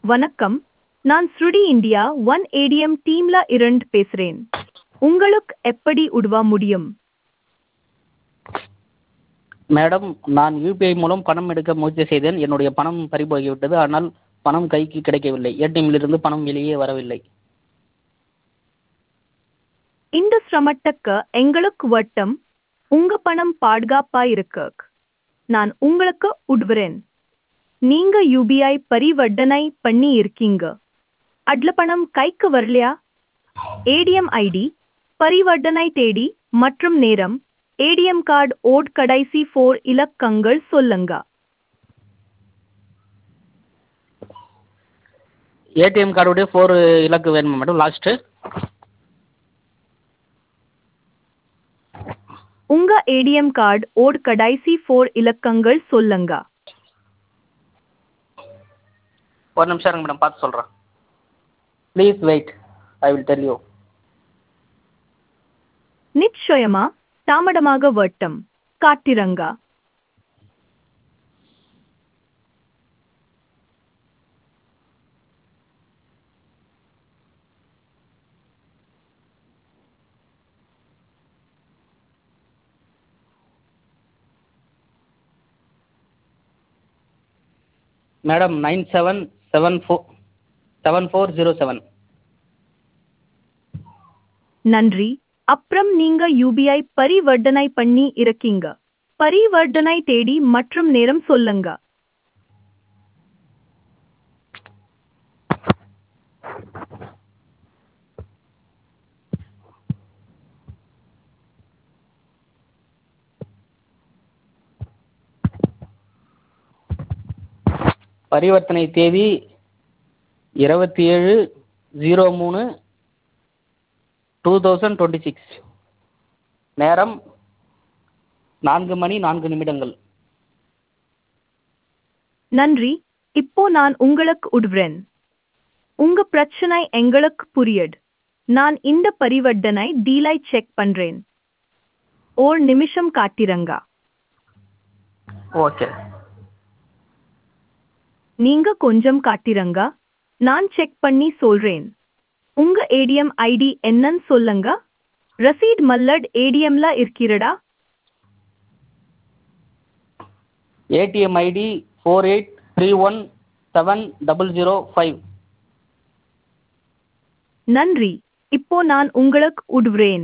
வணக்கம் நான் ஸ்ருடி இந்தியா ஒன் ஏடிஎம் டீம்ல இருந்து பேசுறேன் உங்களுக்கு எப்படி உதவ முடியும் மேடம் நான் யூபிஐ மூலம் பணம் எடுக்க முயற்சி செய்தேன் என்னுடைய பணம் பறிபோய்விட்டது ஆனால் பணம் கைக்கு கிடைக்கவில்லை ஏடிஎம்மிலிருந்து பணம் வெளியே வரவில்லை இந்த சிரமத்துக்கு எங்களுக்கு வட்டம் உங்க பணம் பாதுகாப்பா இருக்கு நான் உங்களுக்கு உதவுறேன் நீங்க யூபிஐ பரிவர்த்தனை பண்ணி இருக்கீங்க அட்ல பணம் கைக்கு வரலையா ஏடிஎம் ஐடி பரிவர்த்தனை தேதி மற்றும் நேரம் ஏடிஎம் கார்டு ஓட் கடைசி ஃபோர் இலக்கங்கள் சொல்லுங்க ஏடிஎம் கார்டுடைய ஃபோர் இலக்கு வேணுமா மேடம் லாஸ்ட்டு உங்க ஏடிஎம் கார்டு ஓட் கடைசி ஃபோர் இலக்கங்கள் சொல்லுங்க ஒரு நிமிஷம் இருங்க மேடம் பார்த்து சொல்கிறேன் please wait I will tell you நிச்சயமா தாமதமாக வட்டம் காட்டிரங்க madam nine seven seven four seven four zero seven நன்றி அப்புறம் நீங்க யூபிஐ பரிவர்த்தனை பண்ணி இருக்கீங்க பரிவர்த்தனை தேதி மற்றும் நேரம் சொல்லுங்க பரிவர்த்தனை தேதி இருபத்தி ஏழு ஜீரோ மூணு டூ தௌசண்ட் டுவெண்ட்டி சிக்ஸ் நேரம் நான்கு மணி நான்கு நிமிடங்கள் நன்றி இப்போ நான் உங்களுக்கு உதவுறேன் உங்க பிரச்சனை எங்களுக்கு புரியுது நான் இந்த பரிவர்த்தனை டீலை செக் பண்றேன் ஓர் நிமிஷம் காட்டிரங்க ஓகே நீங்க கொஞ்சம் காட்டிரங்க நான் செக் பண்ணி சொல்றேன் உங்க ஏடிஎம் ஐடி என்னன்னு சொல்லுங்க ரசீட் மல்லட் ஏடிஎம்ல இருக்கிறடா ATM ID four eight three one seven double zero five நன்றி இப்போ நான் உங்களுக்கு உதவுறேன்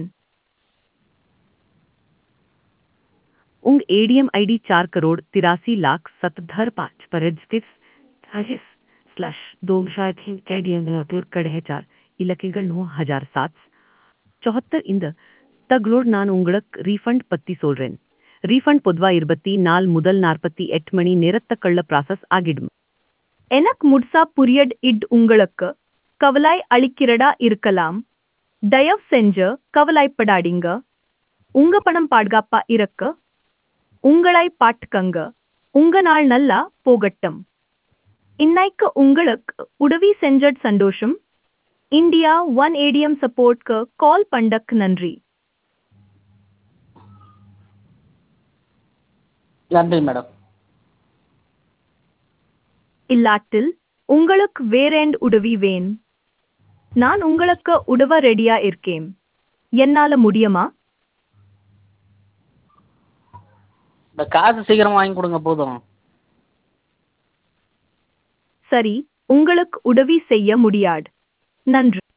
उंग एडीएम आईडी चार करोड़ तिरासी लाख सतहत्तर पाँच पर रजिस्ट्रेट स्लॅश दोनशे तीन एडीएम ಕಡೆ चार ಇಲಕೆಗಳು ನೋ ಹಜಾರ್ ಸಾತ್ ಚೊಹತ್ತರ್ ಇಂದ தங்களோடு நான் உங்களுக்கு ரீஃபண்ட் பத்தி சொல்றேன் ரீஃபண்ட் பொதுவா இருபத்தி நாலு முதல் நாற்பத்தி எட்டு மணி நேரத்துக்குள்ள ப்ராசஸ் ஆகிடும் எனக்கு முட்சா புரியட் இட் உங்களுக்கு கவலை அளிக்கிறடா இருக்கலாம் தயவு செஞ்சு கவலைப்படாதீங்க உங்க பணம் பாதுகாப்பா இருக்க உங்களை பாட்டுக்கங்க உங்க நாள் நல்லா போகட்டும் இன்னைக்கு உங்களுக்கு உதவி செஞ்சட் சந்தோஷம் இந்தியா ஒன் ஏடிஎம் சப்போர்ட்க்கு கால் பண்ணக்கு நன்றி நன்றி மேடம் இல்லாட்டில் உங்களுக்கு வேறேண்ட் உதவி வேன் நான் உங்களுக்கு உதவ ரெடியா இருக்கேன் என்னால முடியுமா இந்த காசு சீக்கிரம் வாங்கி கொடுங்க போதும் சரி உங்களுக்கு உதவி செய்ய முடியாது நன்றி